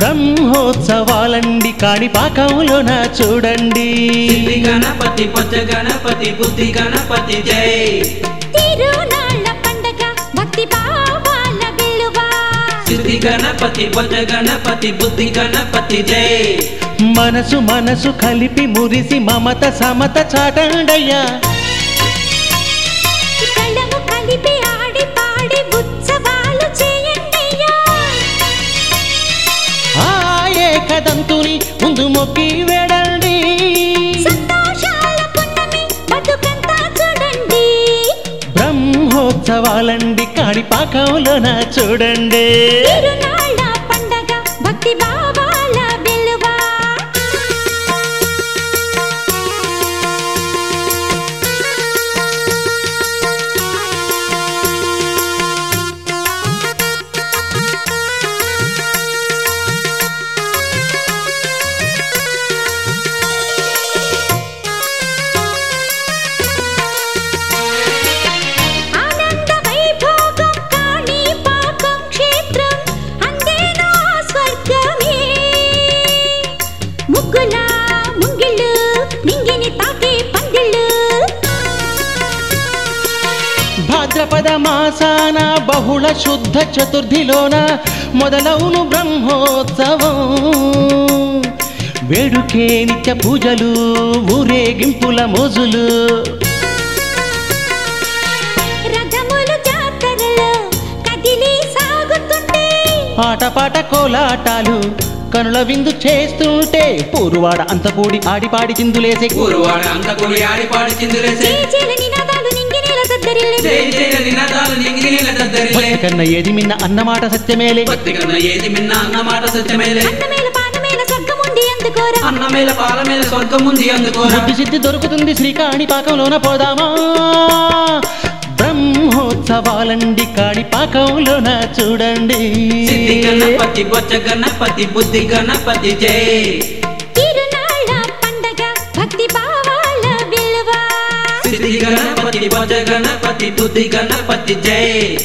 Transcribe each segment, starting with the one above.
బ్రహ్మోత్సవాలండి కాణిపాకంలోన చూడండి సిద్ధి గణపతి పొచ్చ గణపతి బుద్ధి గణపతి జై తిరునాళ్ళ పండగ భక్తి భావాల విలువ సిద్ధి గణపతి పొచ్చ గణపతి బుద్ధి గణపతి జై మనసు మనసు కలిపి మురిసి మమత సమత చాటండయ్యా కళ్ళము కలిపి ఆడి పాడి ఉత్సవాలు చేయండియ్యా ఆ ఏకదంతుని ముందు మొక్కి వేడండి సంతోషాల పున్నమి బతుకంతా చూడండి బ్రహ్మోత్సవాలండి కాణిపాకంలోన చూడండి తిరునాళ్ళ పండగ భక్తి భావాల విలువ ఆనంద వైభోగం కాణిపాకం క్షేత్రం అందేనో స్వర్గమే ముగ్గుల ముంగిళ్ళు మింగిని తాకే పందిళ్ళు భాద్రపద మాసాన బహుళ శుద్ధ చతుర్థిలోన మొదలవును బ్రహ్మోత్సవం వేడుకే నిత్య పూజలు ఊరేగింపుల మోజులు రథములు జాతరలో కదిలి సాగుతుంటే ఆటపాట కోలాటాలు కనుల విందు చేస్తుంటే పూరువాడ అంత కూడి ఆడిపాడి చిందులేసే ఊరువాడ అంతకుడి ఆడిపాడి చిందులేసే జేజేల నినాదాలు నింగినేల దద్దరిల్లే జై జయ నినాదాలు నింగి నీల దద్దరిలే భక్తి కన్న ఏది మిన్న అన్నమాట సత్యమేలే భక్తి కన్నా ఏది మిన్న అన్నమాట సత్యమేలే అన్నమేల పానమేల స్వర్గముంది అందుకోరా అన్నమేల పాల మీద స్వర్గం ఉంది అందుకోరా బుద్ధి సిద్ధి దొరుకుతుంది శ్రీకాణి పాకంలోన పోదామా బ్రహ్మోత్సవాలండి కాణి పాకంలోన చూడండి సిద్ధి గణపతి బొచ్చ గణపతి బుద్ధి గణపతి జై తిరునాళ్ళ పండగ భక్తి భావాల విలువ సిద్ధి గణపతి బొచ్చ గణపతి బుద్ధి గణపతి జై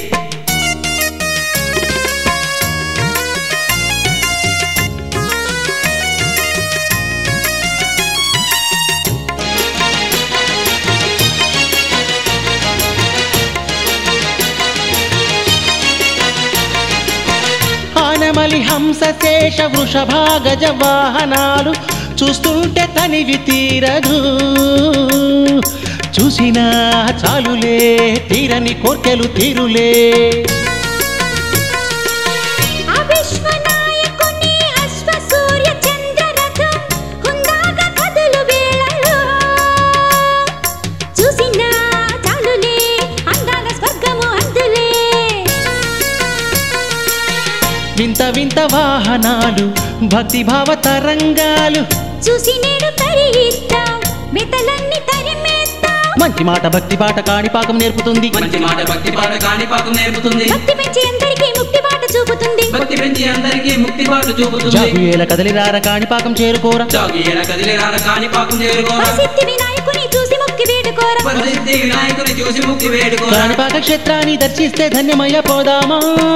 ఆనమలి హంస శేష వృషభాగజ వాహనాలు చూస్తుంటే తనివి తీరదు చూసినా చాలులే తీరని కోర్కెలు తీరులే ఆ విశ్వనాయకుని అశ్వ సూర్య చంద్ర రథం హుందాగా కదులు వేళలో చూసినా చాలులే అందాల స్వర్గము అందులే వింత వింత వాహనాలు భక్తిభావ తరంగాలు చూసి నేడు తరిగిస్తాం మెతలన్నీ తరిమేస్తాం మంచి మాట భక్తి పాట కాణిపాకం నేర్పుతుంది మంచి మాట భక్తి పాట కాణిపాకం నేర్పుతుంది భక్తి పెంచి అందరికీ ముక్తి బాట చూపుతుంది భక్తి పెంచి అందరికీ ముక్తి బాటు చూపుతుంది జాగుయేల కదలిరార కాణిపాకం చేరుకోరా జాగి ఎడ కదిలి రాన కాణిపాకం చేరుకోరా సిద్ధి వినాయకుని చూసి ముక్తి వేడుకోరా పరిస్థితి వినాయకుని చూసి ముక్తి వేడుకోరా కాణిపాక క్షేత్రాన్ని దర్శిస్తే ధన్యమయ్య పోదామా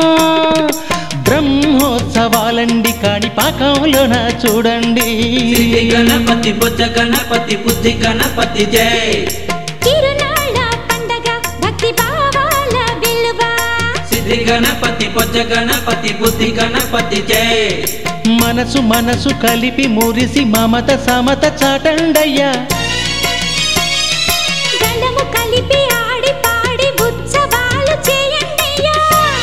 బ్రహ్మోత్సవాలండి కాణిపాకంలోన చూడండి సిద్ధి గణపతి బొచ్చ గణపతి బుద్ధి గణపతి జై తిరునాళ్ళ పండగ భక్తి భావాల విలువ సిద్ధి గణపతి బొచ్చ గణపతి బుద్ధి గణపతి జై మనసు మనసు కలిపి మురిసి మమత సమత చాటండయ్యా గండము కలిపి ఆడి పాడి ఉత్సవాలు చేయండియ్యా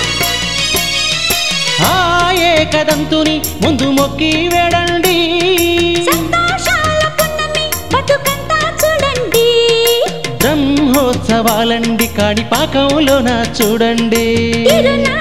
ఆ ఏకదంతుని ముందు మొక్కి వేడండి సంతోషాల పున్నమి బతుకంతా చూడండి బ్రహ్మోత్సవాలండి కాణిపాకంలోన చూడండి తిరునాళ్ళ